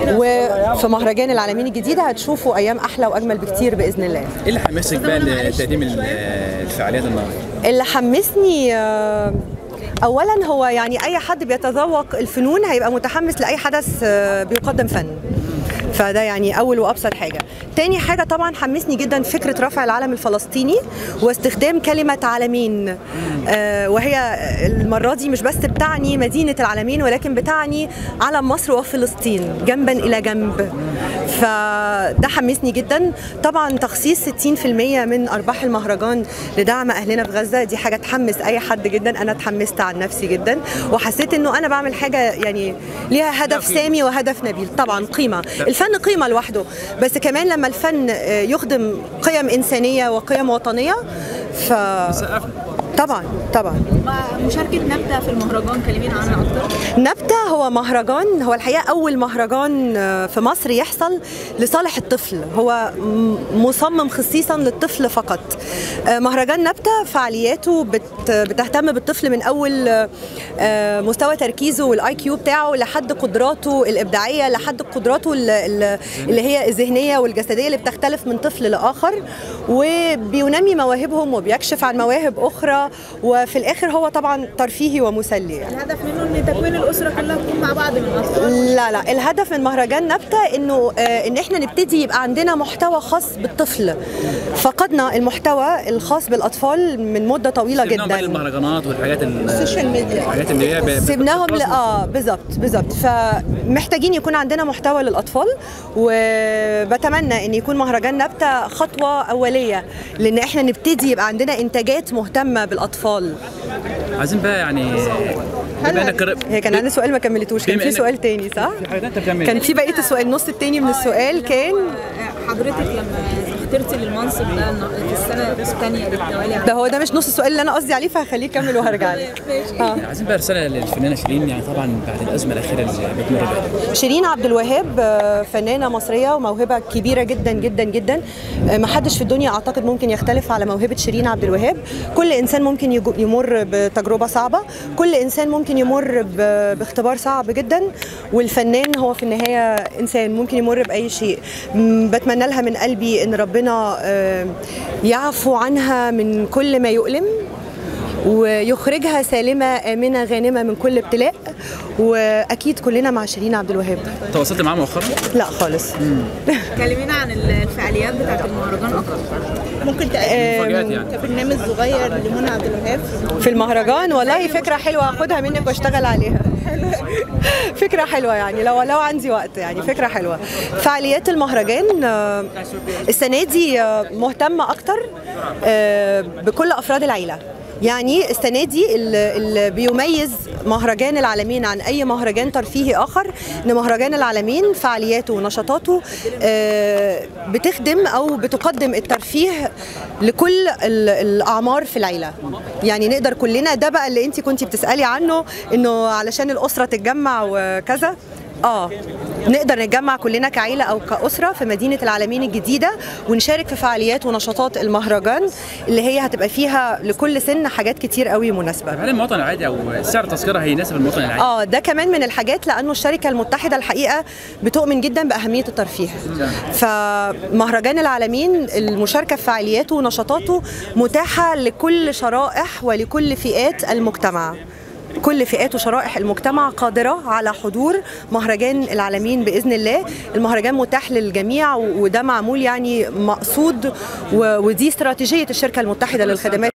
وفي مهرجان العالمين الجديده هتشوفوا ايام احلى واجمل بكتير باذن الله ايه اللي حمسك بقى لتقديم ال- الفعاليات النهارده؟ اللي حمسني آه، اولا هو يعني اي حد بيتذوق الفنون هيبقى متحمس لاي حدث آه، بيقدم فن فده يعني اول وابسط حاجه تاني حاجه طبعا حمسني جدا فكره رفع العلم الفلسطيني واستخدام كلمه عالمين آه، وهي المره دي مش بس بتعني مدينه العالمين ولكن بتعني علم مصر وفلسطين جنبا الى جنب فده حمسني جدا طبعا تخصيص 60% من ارباح المهرجان لدعم اهلنا في غزه دي حاجه تحمس اي حد جدا انا اتحمست عن نفسي جدا وحسيت انه انا بعمل حاجه يعني ليها هدف سامي وهدف نبيل طبعا قيمه الفن قيمه لوحده بس كمان لما الفن آه، يخدم قيم انسانيه وقيم وطنيه ف طبعا طبعا مشاركة نبتة في المهرجان كلمينا عنها أكتر نبتة هو مهرجان هو الحقيقة أول مهرجان آه، في مصر يحصل لصالح الطفل هو م- مصمم خصيصا للطفل فقط آه، مهرجان نبتة فعالياته بت- بتهتم بالطفل من أول آه، آه، مستوى تركيزه والاي كيو بتاعه لحد قدراته الإبداعية لحد قدراته ال- ال- اللي هي الذهنية والجسدية اللي بتختلف من طفل لآخر وبينمي مواهبهم وبيكشف عن مواهب أخرى وفي الآخر هو طبعا ترفيهي ومسلي يعني. الهدف منه إن تكوين الأسرة كلها تكون مع بعض من الأطفال لا لا الهدف من مهرجان نبتة انه آه، ان احنا نبتدي يبقى عندنا محتوى خاص بالطفل فقدنا المحتوى الخاص بالاطفال من مده طويله سيبناهم بقى جدا المهرجانات والحاجات السوشيال ميديا الحاجات اللي هي ب- ب- سيبناهم ل... بتخلص اه بالظبط بالظبط فمحتاجين يكون عندنا محتوى للاطفال وبتمنى ان يكون مهرجان نبتة خطوه اوليه لان احنا نبتدي يبقى عندنا انتاجات مهتمه بالاطفال عايزين بقى يعني بما انك قرب- هي كان عندنا سؤال ما كملتوش كان بما في إنك- سؤال تاني صح في حاجات انت بتعمل كان في بقيه السؤال النص التاني من السؤال كان حضرتك لما اخترتي للمنصب ده في السنة الثانية للتوالي ده هو ده مش نص السؤال اللي انا قصدي عليه فهخليه يكمل وهرجع له آه. عايزين بقى رساله للفنانه شيرين يعني طبعا بعد الازمه الاخيره اللي بتمر بيها شيرين عبد الوهاب آه، فنانه مصريه وموهبه كبيره جدا جدا جدا آه، ما حدش في الدنيا اعتقد ممكن يختلف على موهبه شيرين عبد الوهاب كل انسان ممكن يجو- يمر بتجربه صعبه كل انسان ممكن يمر ب- باختبار صعب جدا والفنان هو في النهايه انسان ممكن يمر باي شيء م، بتمنى لها من قلبي ان ربنا آه، يعفو عنها من كل ما يؤلم ويخرجها سالمه امنه غانمه من كل ابتلاء واكيد كلنا مع شيرين عبد الوهاب تواصلت معاه مؤخرا لا خالص كلمينا عن الفعاليات بتاعت المهرجان أكتر ممكن مفاجآت يعني كبرنامج صغير لمنى عبد الوهاب في المهرجان والله فكره حلوه هاخدها منك واشتغل عليها فكره حلوه يعني لو لو عندي وقت يعني فكره حلوه فعاليات المهرجان آه، السنه دي آه، مهتمه اكتر آه، بكل افراد العيله يعني السنه دي اللي اللي بيميز مهرجان العالمين عن اي مهرجان ترفيهي اخر ان مهرجان العالمين فعالياته ونشاطاته آه، بتخدم او بتقدم الترفيه لكل ال- الاعمار في العيله يعني نقدر كلنا ده بقى اللي انت كنتي بتسالي عنه انه علشان الاسره تتجمع وكذا اه نقدر نتجمع كلنا كعيله او كاسره في مدينه العالمين الجديده ونشارك في فعاليات ونشاطات المهرجان اللي هي هتبقى فيها لكل سن حاجات كتير قوي مناسبه هل المواطن العادي او سعر التذكره هيناسب المواطن العادي؟ اه ده كمان من الحاجات لانه الشركه المتحده الحقيقه بتؤمن جدا باهميه الترفيه فمهرجان العالمين المشاركه في فعالياته ونشاطاته متاحه لكل شرائح ولكل فئات المجتمع كل فئات وشرائح المجتمع قادرة على حضور مهرجان العالمين بإذن الله المهرجان متاح للجميع و- وده معمول يعني مقصود و- ودي استراتيجية الشركة المتحدة للخدمات